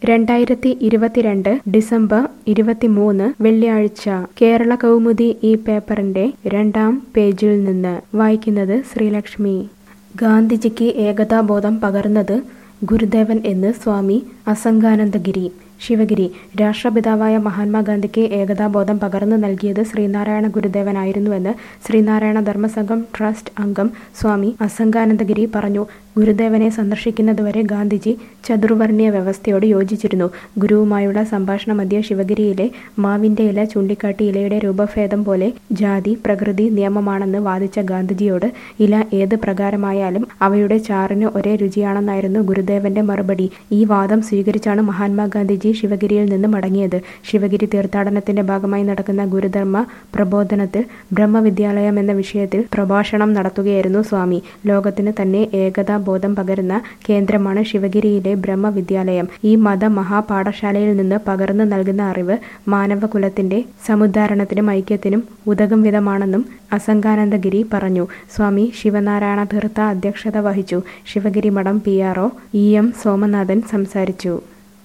രണ്ടായിരത്തി ഇരുപത്തിരണ്ട് ഡിസംബർ ഇരുപത്തിമൂന്ന് വെള്ളിയാഴ്ച കേരള കൗമുദി ഈ പേപ്പറിന്റെ രണ്ടാം പേജിൽ നിന്ന് വായിക്കുന്നത് ശ്രീലക്ഷ്മി ഗാന്ധിജിക്ക് ഏകതാബോധം പകർന്നത് ഗുരുദേവൻ എന്ന് സ്വാമി അസംഗാനന്ദഗിരി ശിവഗിരി രാഷ്ട്രപിതാവായ മഹാത്മാഗാന്ധിക്ക് ഏകതാബോധം പകർന്നു നൽകിയത് ശ്രീനാരായണ ഗുരുദേവനായിരുന്നുവെന്ന് ശ്രീനാരായണ ധർമ്മസംഘം ട്രസ്റ്റ് അംഗം സ്വാമി അസംഗാനന്ദഗിരി പറഞ്ഞു ഗുരുദേവനെ സന്ദർശിക്കുന്നതുവരെ ഗാന്ധിജി ചതുർവർണ്ണീയ വ്യവസ്ഥയോട് യോജിച്ചിരുന്നു ഗുരുവുമായുള്ള സംഭാഷണ മധ്യ ശിവഗിരിയിലെ മാവിന്റെ ഇല ചൂണ്ടിക്കാട്ടി ഇലയുടെ രൂപഭേദം പോലെ ജാതി പ്രകൃതി നിയമമാണെന്ന് വാദിച്ച ഗാന്ധിജിയോട് ഇല ഏത് പ്രകാരമായാലും അവയുടെ ചാറിന് ഒരേ രുചിയാണെന്നായിരുന്നു ഗുരുദേവന്റെ മറുപടി ഈ വാദം സ്വീകരിച്ചാണ് മഹാത്മാഗാന്ധിജി ശിവഗിരിയിൽ നിന്ന് മടങ്ങിയത് ശിവഗിരി തീർത്ഥാടനത്തിന്റെ ഭാഗമായി നടക്കുന്ന ഗുരുധർമ്മ പ്രബോധനത്തിൽ ബ്രഹ്മവിദ്യാലയം എന്ന വിഷയത്തിൽ പ്രഭാഷണം നടത്തുകയായിരുന്നു സ്വാമി ലോകത്തിന് തന്നെ ഏകതാ ബോധം പകരുന്ന കേന്ദ്രമാണ് ശിവഗിരിയിലെ ബ്രഹ്മവിദ്യാലയം ഈ മത മഹാപാഠശാലയിൽ നിന്ന് പകർന്നു നൽകുന്ന അറിവ് മാനവകുലത്തിന്റെ സമുദ്ധാരണത്തിനും ഐക്യത്തിനും ഉതകും വിധമാണെന്നും അസംഗാനന്ദഗിരി പറഞ്ഞു സ്വാമി ശിവനാരായണ തീർത്ഥ അധ്യക്ഷത വഹിച്ചു Sivagiri Mutt P R O E M Somanathan സംസാരിച്ചു